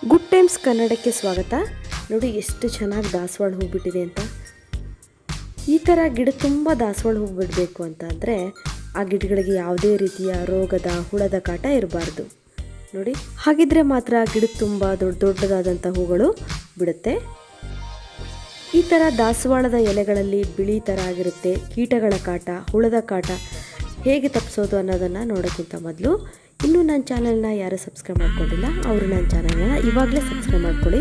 good times ಕನ್ನಡಕ್ಕೆ ಸ್ವಾಗತ ನೋಡಿ ಎಷ್ಟು ಚೆನ್ನಾಗಿ ದಾಸವಾಳ ಹೂ ಬಿಟ್ಟಿದೆ ಅಂತ ಈ ಥರ ಗಿಡ ತುಂಬ ದಾಸವಾಳ ಹೂ ಬಿಡಬೇಕು ಅಂತ ಅಂದರೆ ಆ ಗಿಡಗಳಿಗೆ ಯಾವುದೇ ರೀತಿಯ ರೋಗದ ಹುಳದ ಕಾಟ ಇರಬಾರ್ದು ನೋಡಿ ಹಾಗಿದ್ರೆ ಮಾತ್ರ ಗಿಡ ತುಂಬ ದೊಡ್ಡ ದೊಡ್ಡದಾದಂಥ ಹೂಗಳು ಬಿಡುತ್ತೆ ಈ ಥರ ದಾಸವಾಳದ ಎಲೆಗಳಲ್ಲಿ ಬಿಳಿ ಥರ ಆಗಿರುತ್ತೆ ಕೀಟಗಳ ಕಾಟ ಹುಳದ ಕಾಟ ಹೇಗೆ ತಪ್ಪಿಸೋದು ಅನ್ನೋದನ್ನು ನೋಡೋಕ್ಕಿಂತ ಮೊದಲು ಇನ್ನೂ ನನ್ನ ಚಾನಲ್ನ ಯಾರು ಸಬ್ಸ್ಕ್ರೈಬ್ ಮಾಡ್ಕೊಂಡಿಲ್ಲ ಅವರು ನನ್ನ ಚಾನಲ್ನ ಇವಾಗಲೇ ಸಬ್ಸ್ಕ್ರೈಬ್ ಮಾಡ್ಕೊಳ್ಳಿ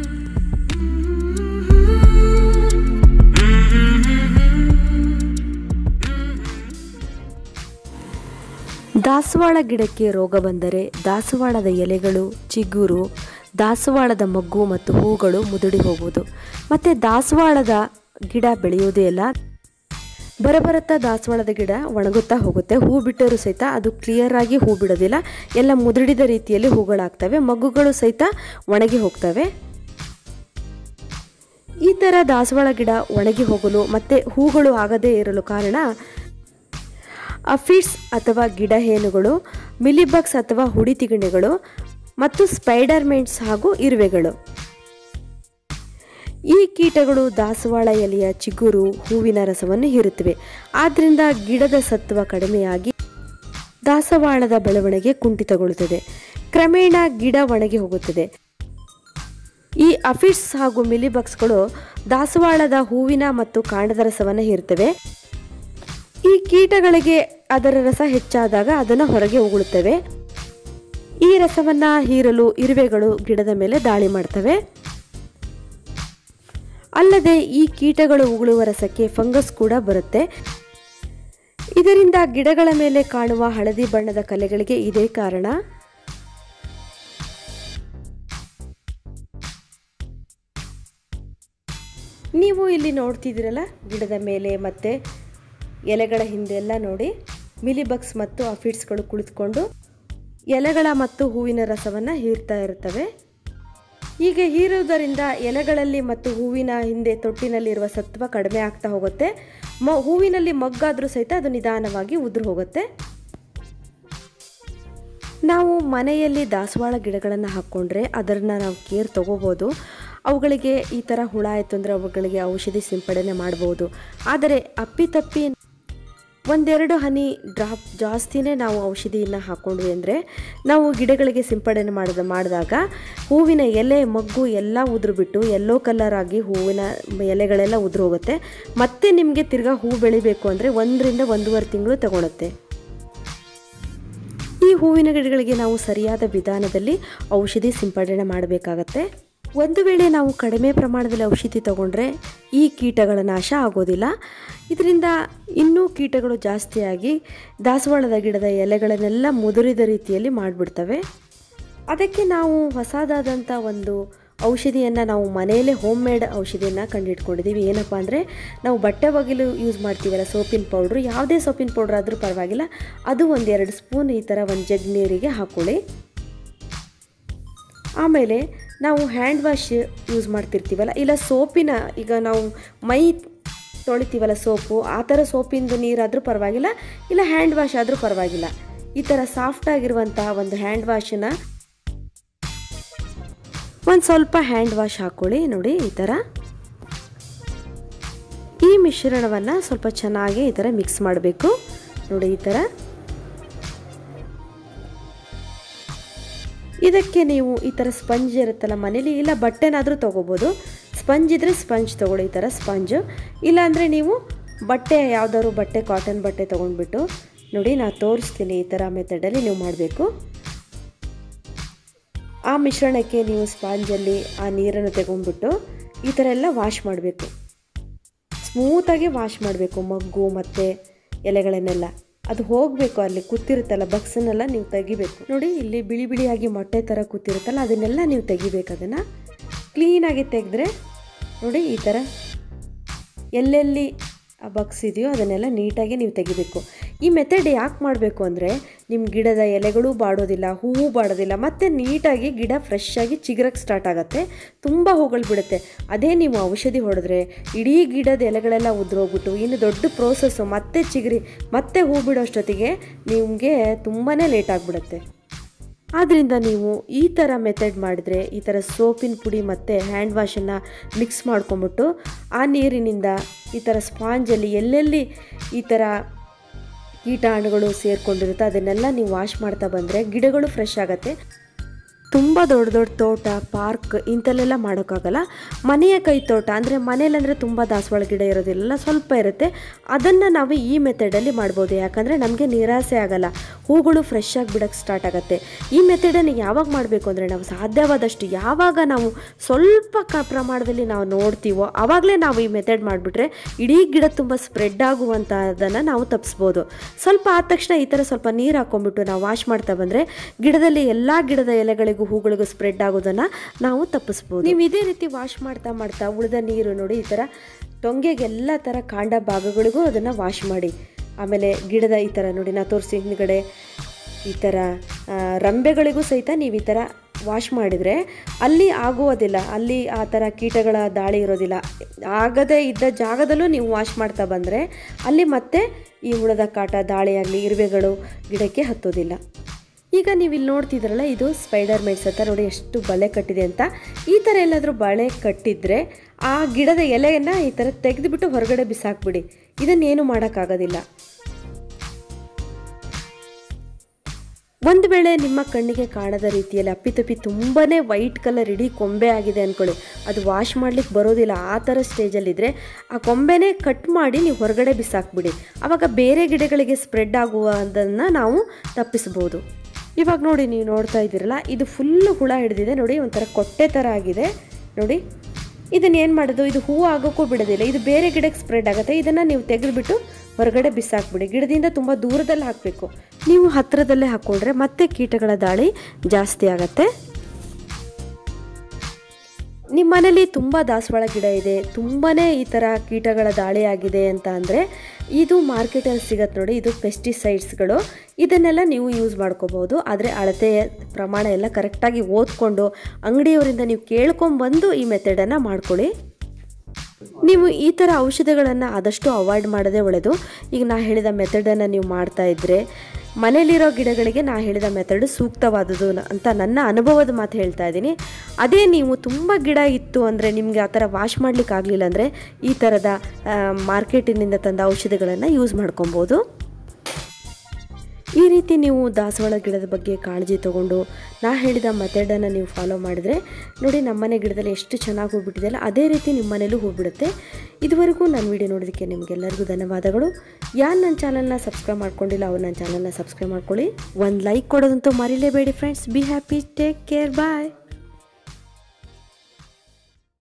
ದಾಸವಾಳ ಗಿಡಕ್ಕೆ ರೋಗ ಬಂದರೆ ದಾಸವಾಳದ ಎಲೆಗಳು ಚಿಗುರು ದಾಸವಾಳದ ಮಗ್ಗು ಮತ್ತು ಹೂಗಳು ಮುದುಡಿ ಹೋಗುವುದು ಮತ್ತು ದಾಸವಾಳದ ಗಿಡ ಬೆಳೆಯುವುದೇ ಇಲ್ಲ ಬರಬರುತ್ತಾ ದಾಸವಾಳದ ಗಿಡ ಒಣಗುತ್ತಾ ಹೋಗುತ್ತೆ ಹೂ ಬಿಟ್ಟರೂ ಸಹಿತ ಅದು ಕ್ಲಿಯರ್ ಆಗಿ ಹೂ ಬಿಡೋದಿಲ್ಲ ಎಲ್ಲ ಮುದುಡಿದ ರೀತಿಯಲ್ಲಿ ಹೂಗಳಾಗ್ತವೆ ಮಗ್ಗುಗಳು ಸಹಿತ ಒಣಗಿ ಹೋಗ್ತವೆ ಈ ಥರ ದಾಸವಾಳ ಗಿಡ ಒಣಗಿ ಹೋಗಲು ಮತ್ತು ಹೂಗಳು ಆಗದೇ ಇರಲು ಕಾರಣ ಅಫಿಡ್ಸ್ ಅಥವಾ ಗಿಡ ಹೇನುಗಳು ಮಿಲಿಬಗ್ಸ್ ಅಥವಾ ಹುಡಿ ತಿಗಣೆಗಳು ಮತ್ತು ಸ್ಪೈಡರ್ ಮೆಂಟ್ಸ್ ಹಾಗೂ ಇರುವೆಗಳು ಈ ಕೀಟಗಳು ದಾಸವಾಳ ಎಲೆಯ ಚಿಗುರು ಹೂವಿನ ರಸವನ್ನು ಹೀರುತ್ತವೆ ಆದ್ದರಿಂದ ಗಿಡದ ಸತ್ವ ಕಡಿಮೆಯಾಗಿ ದಾಸವಾಳದ ಬೆಳವಣಿಗೆ ಕುಂಠಿತಗೊಳ್ಳುತ್ತದೆ ಕ್ರಮೇಣ ಗಿಡ ಒಣಗಿ ಹೋಗುತ್ತದೆ ಈ ಅಫಿಡ್ಸ್ ಹಾಗೂ ಮಿಲಿಬಗ್ಸ್ಗಳು ದಾಸವಾಳದ ಹೂವಿನ ಮತ್ತು ಕಾಂಡದ ರಸವನ್ನು ಹೀರುತ್ತವೆ ಈ ಕೀಟಗಳಿಗೆ ಅದರ ರಸ ಹೆಚ್ಚಾದಾಗ ಅದನ್ನು ಹೊರಗೆ ಉಗುಳುತ್ತವೆ ಈ ರಸವನ್ನು ಹೀರಲು ಇರುವೆಗಳು ಗಿಡದ ಮೇಲೆ ದಾಳಿ ಮಾಡ್ತವೆ ಅಲ್ಲದೆ ಈ ಕೀಟಗಳು ಉಗುಳುವ ರಸಕ್ಕೆ ಫಂಗಸ್ ಕೂಡ ಬರುತ್ತೆ ಇದರಿಂದ ಗಿಡಗಳ ಮೇಲೆ ಕಾಣುವ ಹಳದಿ ಬಣ್ಣದ ಕಲೆಗಳಿಗೆ ಇದೇ ಕಾರಣ ನೀವು ಇಲ್ಲಿ ನೋಡ್ತಿದ್ದೀರಲ್ಲ ಗಿಡದ ಮೇಲೆ ಮತ್ತು ಎಲೆಗಳ ಹಿಂದೆಲ್ಲ ನೋಡಿ ಮಿಲಿಬಗ್ಸ್ ಮತ್ತು ಅಫಿಡ್ಸ್ಗಳು ಕುಳಿತುಕೊಂಡು ಎಲೆಗಳ ಮತ್ತು ಹೂವಿನ ರಸವನ್ನು ಹೀರ್ತಾ ಇರ್ತವೆ ಹೀಗೆ ಹೀರುವುದರಿಂದ ಎಲೆಗಳಲ್ಲಿ ಮತ್ತು ಹೂವಿನ ಹಿಂದೆ ತೊಟ್ಟಿನಲ್ಲಿರುವ ಸತ್ವ ಕಡಿಮೆ ಆಗ್ತಾ ಹೋಗುತ್ತೆ ಮ ಹೂವಿನಲ್ಲಿ ಮಗ್ಗಾದರೂ ಸಹಿತ ಅದು ನಿಧಾನವಾಗಿ ಉದುರು ಹೋಗುತ್ತೆ ನಾವು ಮನೆಯಲ್ಲಿ ದಾಸವಾಳ ಗಿಡಗಳನ್ನು ಹಾಕ್ಕೊಂಡ್ರೆ ಅದನ್ನು ನಾವು ಕೇರ್ ತೊಗೋಬೋದು ಅವುಗಳಿಗೆ ಈ ಥರ ಹುಳ ಆಯಿತು ಅಂದರೆ ಅವುಗಳಿಗೆ ಔಷಧಿ ಸಿಂಪಡಣೆ ಮಾಡ್ಬೋದು ಆದರೆ ಅಪ್ಪಿತಪ್ಪಿ ಒಂದೆರಡು ಹನಿ ಡ್ರಾಪ್ ಜಾಸ್ತಿನೇ ನಾವು ಔಷಧಿಯನ್ನು ಹಾಕ್ಕೊಂಡ್ವಿ ಅಂದರೆ ನಾವು ಗಿಡಗಳಿಗೆ ಸಿಂಪಡಣೆ ಮಾಡಿದ ಮಾಡಿದಾಗ ಹೂವಿನ ಎಲೆ ಮಗ್ಗು ಎಲ್ಲ ಉದುರುಬಿಟ್ಟು ಎಲ್ಲೋ ಕಲರ್ ಆಗಿ ಹೂವಿನ ಎಲೆಗಳೆಲ್ಲ ಉದುರು ಹೋಗುತ್ತೆ ಮತ್ತೆ ನಿಮಗೆ ತಿರ್ಗಾ ಹೂ ಬೆಳಿಬೇಕು ಅಂದರೆ ಒಂದರಿಂದ ಒಂದೂವರೆ ತಿಂಗಳು ತಗೊಳುತ್ತೆ ಈ ಹೂವಿನ ಗಿಡಗಳಿಗೆ ನಾವು ಸರಿಯಾದ ವಿಧಾನದಲ್ಲಿ ಔಷಧಿ ಸಿಂಪಡಣೆ ಮಾಡಬೇಕಾಗತ್ತೆ ಒಂದು ವೇಳೆ ನಾವು ಕಡಿಮೆ ಪ್ರಮಾಣದಲ್ಲಿ ಔಷಧಿ ತಗೊಂಡ್ರೆ ಈ ಕೀಟಗಳ ನಾಶ ಆಗೋದಿಲ್ಲ ಇದರಿಂದ ಇನ್ನೂ ಕೀಟಗಳು ಜಾಸ್ತಿಯಾಗಿ ದಾಸವಾಳದ ಗಿಡದ ಎಲೆಗಳನ್ನೆಲ್ಲ ಮುದುರಿದ ರೀತಿಯಲ್ಲಿ ಮಾಡಿಬಿಡ್ತವೆ ಅದಕ್ಕೆ ನಾವು ಹೊಸದಾದಂಥ ಒಂದು ಔಷಧಿಯನ್ನು ನಾವು ಮನೆಯಲ್ಲೇ ಹೋಮ್ ಮೇಡ್ ಔಷಧಿಯನ್ನು ಕಂಡುಹಿಡ್ಕೊಂಡಿದ್ದೀವಿ ಏನಪ್ಪ ಅಂದರೆ ನಾವು ಬಟ್ಟೆ ಬಗಿಲು ಯೂಸ್ ಮಾಡ್ತೀವಲ್ಲ ಸೋಪಿನ ಪೌಡ್ರು ಯಾವುದೇ ಸೋಪಿನ ಪೌಡ್ರ್ ಆದರೂ ಪರವಾಗಿಲ್ಲ ಅದು ಒಂದೆರಡು ಸ್ಪೂನ್ ಈ ಥರ ಒಂದು ಜಗ್ ನೀರಿಗೆ ಹಾಕ್ಕೊಳ್ಳಿ ಆಮೇಲೆ ನಾವು ಹ್ಯಾಂಡ್ ವಾಶ್ ಯೂಸ್ ಮಾಡ್ತಿರ್ತೀವಲ್ಲ ಇಲ್ಲ ಸೋಪಿನ ಈಗ ನಾವು ಮೈ ತೊಳಿತೀವಲ್ಲ ಸೋಪು ಆ ಥರ ಸೋಪಿಂದು ನೀರಾದರೂ ಪರವಾಗಿಲ್ಲ ಇಲ್ಲ ಹ್ಯಾಂಡ್ ವಾಶ್ ಆದರೂ ಪರವಾಗಿಲ್ಲ ಈ ಥರ ಸಾಫ್ಟ್ ಆಗಿರುವಂತಹ ಒಂದು ಹ್ಯಾಂಡ್ ವಾಶನ್ನ ಒಂದು ಸ್ವಲ್ಪ ಹ್ಯಾಂಡ್ ವಾಶ್ ಹಾಕ್ಕೊಳ್ಳಿ ನೋಡಿ ಈ ಥರ ಈ ಮಿಶ್ರಣವನ್ನು ಸ್ವಲ್ಪ ಚೆನ್ನಾಗಿ ಈ ಥರ ಮಿಕ್ಸ್ ಮಾಡಬೇಕು ನೋಡಿ ಈ ಥರ ಇದಕ್ಕೆ ನೀವು ಈ ಥರ ಸ್ಪಂಜ್ ಇರುತ್ತಲ್ಲ ಮನೇಲಿ ಇಲ್ಲ ಬಟ್ಟೆನಾದರೂ ತೊಗೋಬೋದು ಸ್ಪಂಜ್ ಇದ್ದರೆ ಸ್ಪಂಜ್ ತೊಗೊಳ್ಳಿ ಈ ಥರ ಸ್ಪಂಜು ಇಲ್ಲಾಂದರೆ ನೀವು ಬಟ್ಟೆ ಯಾವುದಾದ್ರು ಬಟ್ಟೆ ಕಾಟನ್ ಬಟ್ಟೆ ತೊಗೊಂಡ್ಬಿಟ್ಟು ನೋಡಿ ನಾನು ತೋರಿಸ್ತೀನಿ ಈ ಥರ ಮೆಥಡಲ್ಲಿ ನೀವು ಮಾಡಬೇಕು ಆ ಮಿಶ್ರಣಕ್ಕೆ ನೀವು ಸ್ಪಾಂಜಲ್ಲಿ ಆ ನೀರನ್ನು ತಗೊಂಡ್ಬಿಟ್ಟು ಈ ಥರ ಎಲ್ಲ ವಾಶ್ ಮಾಡಬೇಕು ಸ್ಮೂತಾಗಿ ವಾಶ್ ಮಾಡಬೇಕು ಮಗ್ಗು ಮತ್ತು ಎಲೆಗಳನ್ನೆಲ್ಲ ಅದು ಹೋಗಬೇಕು ಅಲ್ಲಿ ಕೂತಿರುತ್ತಲ್ಲ ಬಕ್ಸನ್ನೆಲ್ಲ ನೀವು ತೆಗಿಬೇಕು ನೋಡಿ ಇಲ್ಲಿ ಬಿಳಿ ಬಿಳಿಯಾಗಿ ಮೊಟ್ಟೆ ಥರ ಕೂತಿರುತ್ತಲ್ಲ ಅದನ್ನೆಲ್ಲ ನೀವು ತೆಗಿಬೇಕು ಅದನ್ನು ಕ್ಲೀನಾಗಿ ತೆಗೆದ್ರೆ ನೋಡಿ ಈ ಥರ ಎಲ್ಲೆಲ್ಲಿ ಆ ಬಕ್ಸ್ ಇದೆಯೋ ಅದನ್ನೆಲ್ಲ ನೀಟಾಗಿ ನೀವು ತೆಗಿಬೇಕು ಈ ಮೆಥಡ್ ಯಾಕೆ ಮಾಡಬೇಕು ಅಂದರೆ ನಿಮ್ಮ ಗಿಡದ ಎಲೆಗಳು ಬಾಡೋದಿಲ್ಲ ಹೂವು ಬಾಡೋದಿಲ್ಲ ಮತ್ತು ನೀಟಾಗಿ ಗಿಡ ಫ್ರೆಶ್ ಆಗಿ ಚಿಗುರಕ್ಕೆ ಸ್ಟಾರ್ಟ್ ಆಗುತ್ತೆ ತುಂಬ ಹೂಗಳು ಬಿಡುತ್ತೆ ಅದೇ ನೀವು ಔಷಧಿ ಹೊಡೆದ್ರೆ ಇಡೀ ಗಿಡದ ಎಲೆಗಳೆಲ್ಲ ಉದುರೋಗ್ಬಿಟ್ಟು ಇನ್ನು ದೊಡ್ಡ ಪ್ರೋಸೆಸ್ಸು ಮತ್ತೆ ಚಿಗುರಿ ಮತ್ತೆ ಹೂ ಬಿಡೋಷ್ಟೊತ್ತಿಗೆ ನಿಮಗೆ ತುಂಬಾ ಲೇಟ್ ಆಗಿಬಿಡುತ್ತೆ ಆದ್ದರಿಂದ ನೀವು ಈ ಥರ ಮೆಥಡ್ ಮಾಡಿದ್ರೆ ಈ ಥರ ಸೋಪಿನ ಪುಡಿ ಮತ್ತು ಹ್ಯಾಂಡ್ ವಾಶನ್ನು ಮಿಕ್ಸ್ ಮಾಡ್ಕೊಂಬಿಟ್ಟು ಆ ನೀರಿನಿಂದ ಈ ಥರ ಸ್ಪಾಂಜಲ್ಲಿ ಎಲ್ಲೆಲ್ಲಿ ಈ ಥರ ಕೀಟಾಣುಗಳು ಸೇರಿಕೊಂಡಿರುತ್ತೆ ಅದನ್ನೆಲ್ಲ ನೀವು ವಾಶ್ ಮಾಡ್ತಾ ಬಂದರೆ ಗಿಡಗಳು ಫ್ರೆಶ್ ಆಗುತ್ತೆ ತುಂಬ ದೊಡ್ಡ ದೊಡ್ಡ ತೋಟ ಪಾರ್ಕ್ ಇಂಥಲ್ಲೆಲ್ಲ ಮಾಡೋಕ್ಕಾಗಲ್ಲ ಮನೆಯ ಕೈ ತೋಟ ಅಂದರೆ ಮನೇಲಂದರೆ ತುಂಬ ದಾಸವಾಳ ಗಿಡ ಇರೋದಿಲ್ಲ ಸ್ವಲ್ಪ ಇರುತ್ತೆ ಅದನ್ನು ನಾವು ಈ ಮೆಥಡಲ್ಲಿ ಮಾಡ್ಬೋದು ಯಾಕಂದರೆ ನಮಗೆ ನಿರಾಸೆ ಆಗಲ್ಲ ಹೂಗಳು ಫ್ರೆಶ್ ಆಗಿ ಬಿಡೋಕ್ಕೆ ಸ್ಟಾರ್ಟ್ ಆಗುತ್ತೆ ಈ ಮೆಥಡನ್ನು ಯಾವಾಗ ಮಾಡಬೇಕು ಅಂದರೆ ನಾವು ಸಾಧ್ಯವಾದಷ್ಟು ಯಾವಾಗ ನಾವು ಸ್ವಲ್ಪ ಕ ಪ್ರಮಾಣದಲ್ಲಿ ನಾವು ನೋಡ್ತೀವೋ ಆವಾಗಲೇ ನಾವು ಈ ಮೆಥಡ್ ಮಾಡಿಬಿಟ್ರೆ ಇಡೀ ಗಿಡ ತುಂಬ ಸ್ಪ್ರೆಡ್ ಆಗುವಂಥದ್ದನ್ನು ನಾವು ತಪ್ಪಿಸ್ಬೋದು ಸ್ವಲ್ಪ ಆದ ತಕ್ಷಣ ಈ ಥರ ಸ್ವಲ್ಪ ನೀರು ಹಾಕೊಂಡ್ಬಿಟ್ಟು ನಾವು ವಾಶ್ ಮಾಡ್ತಾ ಬಂದರೆ ಗಿಡದಲ್ಲಿ ಎಲ್ಲ ಗಿಡದ ಎಲೆಗಳಿಗೂ ಹೂಗಳಿಗೂ ಸ್ಪ್ರೆಡ್ ಆಗೋದನ್ನು ನಾವು ತಪ್ಪಿಸ್ಬೋದು ನೀವು ಇದೇ ರೀತಿ ವಾಶ್ ಮಾಡ್ತಾ ಮಾಡ್ತಾ ಉಳಿದ ನೀರು ನೋಡಿ ಈ ಥರ ಟೊಂಗೆಗೆ ಎಲ್ಲ ಥರ ಕಾಂಡ ಭಾಗಗಳಿಗೂ ಅದನ್ನು ವಾಶ್ ಮಾಡಿ ಆಮೇಲೆ ಗಿಡದ ಈ ಥರ ನೋಡಿ ನಾ ತೋರಿಸಿ ಹಿಂದ್ಗಡೆ ಈ ಥರ ಆ, ರಂಬೆಗಳಿಗೂ ಸಹಿತ ನೀವು ಈ ಥರ ವಾಶ್ ಮಾಡಿದರೆ ಅಲ್ಲಿ ಆಗುವುದಿಲ್ಲ ಅಲ್ಲಿ ಆ ಥರ ಕೀಟಗಳ ದಾಳಿ ಇರೋದಿಲ್ಲ ಆಗದೇ ಇದ್ದ ಜಾಗದಲ್ಲೂ ನೀವು ವಾಶ್ ಮಾಡ್ತಾ ಬಂದರೆ ಅಲ್ಲಿ ಮತ್ತೆ ಈ ಹುಳದ ಕಾಟ ದಾಳಿಯಾಗಲಿ ಇರುವೆಗಳು ಗಿಡಕ್ಕೆ ಹತ್ತೋದಿಲ್ಲ ಈಗ ನೀವು ಇಲ್ಲಿ ನೋಡ್ತಿದ್ರಲ್ಲ ಇದು ಸ್ಪೈಡರ್ ಮೆಡ್ಸ್ ಅಂತ ನೋಡಿ ಎಷ್ಟು ಬಲೆ ಕಟ್ಟಿದೆ ಅಂತ ಈ ಥರ ಎಲ್ಲಾದರೂ ಬಳೆ ಕಟ್ಟಿದ್ರೆ ಆ ಗಿಡದ ಎಲೆಯನ್ನು ಈ ಥರ ತೆಗೆದುಬಿಟ್ಟು ಹೊರಗಡೆ ಬಿಸಾಕ್ಬಿಡಿ ಇದನ್ನೇನು ಮಾಡೋಕ್ಕಾಗೋದಿಲ್ಲ ಒಂದು ವೇಳೆ ನಿಮ್ಮ ಕಣ್ಣಿಗೆ ಕಾಣದ ರೀತಿಯಲ್ಲಿ ಅಪ್ಪಿತಪ್ಪಿ ತುಂಬಾ ವೈಟ್ ಕಲರ್ ಇಡೀ ಕೊಂಬೆ ಆಗಿದೆ ಅಂದ್ಕೊಳ್ಳಿ ಅದು ವಾಶ್ ಮಾಡ್ಲಿಕ್ಕೆ ಬರೋದಿಲ್ಲ ಆ ಥರ ಸ್ಟೇಜಲ್ಲಿದ್ದರೆ ಆ ಕೊಂಬೆನೇ ಕಟ್ ಮಾಡಿ ನೀವು ಹೊರಗಡೆ ಬಿಸಾಕ್ಬಿಡಿ ಆವಾಗ ಬೇರೆ ಗಿಡಗಳಿಗೆ ಸ್ಪ್ರೆಡ್ ಆಗುವುದನ್ನು ನಾವು ತಪ್ಪಿಸ್ಬೋದು ಇವಾಗ ನೋಡಿ ನೀವು ನೋಡ್ತಾ ಇದ್ದೀರಲ್ಲ ಇದು ಫುಲ್ಲು ಹುಳ ಹಿಡಿದಿದೆ ನೋಡಿ ಒಂಥರ ಕೊಟ್ಟೆ ಥರ ಆಗಿದೆ ನೋಡಿ ಇದನ್ನ ಏನು ಮಾಡೋದು ಇದು ಹೂವು ಆಗೋಕ್ಕೂ ಬಿಡೋದಿಲ್ಲ ಇದು ಬೇರೆ ಗಿಡಕ್ಕೆ ಸ್ಪ್ರೆಡ್ ಆಗುತ್ತೆ ಇದನ್ನು ನೀವು ತೆಗೆದುಬಿಟ್ಟು ಹೊರಗಡೆ ಬಿಸಾಕ್ಬಿಡಿ ಗಿಡದಿಂದ ತುಂಬ ದೂರದಲ್ಲಿ ಹಾಕಬೇಕು ನೀವು ಹತ್ತಿರದಲ್ಲೇ ಹಾಕ್ಕೊಂಡ್ರೆ ಮತ್ತೆ ಕೀಟಗಳ ದಾಳಿ ಜಾಸ್ತಿ ಆಗತ್ತೆ ನಿಮ್ಮ ಮನೇಲಿ ತುಂಬ ದಾಸವಾಳ ಗಿಡ ಇದೆ ತುಂಬಾ ಈ ಥರ ಕೀಟಗಳ ದಾಳಿ ಆಗಿದೆ ಅಂತ ಅಂದರೆ ಇದು ಮಾರ್ಕೆಟಲ್ಲಿ ಸಿಗತ್ತೆ ನೋಡಿ ಇದು ಪೆಸ್ಟಿಸೈಡ್ಸ್ಗಳು ಇದನ್ನೆಲ್ಲ ನೀವು ಯೂಸ್ ಮಾಡ್ಕೋಬೋದು ಆದರೆ ಅಳತೆ ಪ್ರಮಾಣ ಎಲ್ಲ ಕರೆಕ್ಟಾಗಿ ಓದ್ಕೊಂಡು ಅಂಗಡಿಯವರಿಂದ ನೀವು ಕೇಳ್ಕೊಂಬಂದು ಈ ಮೆಥಡನ್ನು ಮಾಡ್ಕೊಳ್ಳಿ ನೀವು ಈ ಥರ ಔಷಧಿಗಳನ್ನು ಆದಷ್ಟು ಅವಾಯ್ಡ್ ಮಾಡೋದೇ ಒಳ್ಳೆಯದು ಈಗ ನಾ ಹೇಳಿದ ಮೆಥಡನ್ನು ನೀವು ಮಾಡ್ತಾ ಇದ್ದರೆ ಮನೇಲಿರೋ ಗಿಡಗಳಿಗೆ ನಾ ಹೇಳಿದ ಮೆಥಡ್ ಸೂಕ್ತವಾದುದು ನ- ಅಂತ ನನ್ನ ಅನುಭವದ ಮಾತು ಹೇಳ್ತಾ ಇದ್ದೀನಿ ಅದೇ ನೀವು ತುಂಬ ಗಿಡ ಇತ್ತು ಅಂದರೆ ನಿಮಗೆ ಆ ಥರ ವಾಶ್ ಮಾಡ್ಲಿಕ್ಕೆ ಆಗಲಿಲ್ಲ ಅಂದರೆ ಈ ಥರದ ಮಾರ್ಕೆಟಿನಿಂದ ತಂದ ಔಷಧಿಗಳನ್ನು ಯೂಸ್ ಮಾಡ್ಕೊಬೋದು ಈ ರೀತಿ ನೀವು ದಾಸವಾಳ ಗಿಡದ ಬಗ್ಗೆ ಕಾಳಜಿ ತಗೊಂಡು ನಾ ಹೇಳಿದ ಮೆಥಡನ್ನು ನೀವು ಫಾಲೋ ಮಾಡಿದರೆ ನೋಡಿ ನಮ್ಮನೆ ಗಿಡದಲ್ಲಿ ಎಷ್ಟು ಚೆನ್ನಾಗಿ ಹೂಬಿಟ್ಟಿದೆಯಲ್ಲ ಅದೇ ರೀತಿ ನಿಮ್ಮ ಮನೇಲೂ ಹೂಬಿಡುತ್ತೆ ಇದುವರೆಗೂ ನನ್ನ ವಿಡಿಯೋ ನೋಡೋದಕ್ಕೆ ನಿಮಗೆಲ್ಲರಿಗೂ ಧನ್ಯವಾದಗಳು ಯಾರು ನನ್ನ ಚಾನಲ್ನ ಸಬ್ಸ್ಕ್ರೈಬ್ ಮಾಡ್ಕೊಂಡಿಲ್ಲ ಅವ್ರು ನನ್ನ ಚಾನಲ್ನ ಸಬ್ಸ್ಕ್ರೈಬ್ ಮಾಡ್ಕೊಳ್ಳಿ ಒಂದು ಲೈಕ್ ಕೊಡೋದಂತೂ ಮರಿಲೇಬೇಡಿ friends be happy take care bye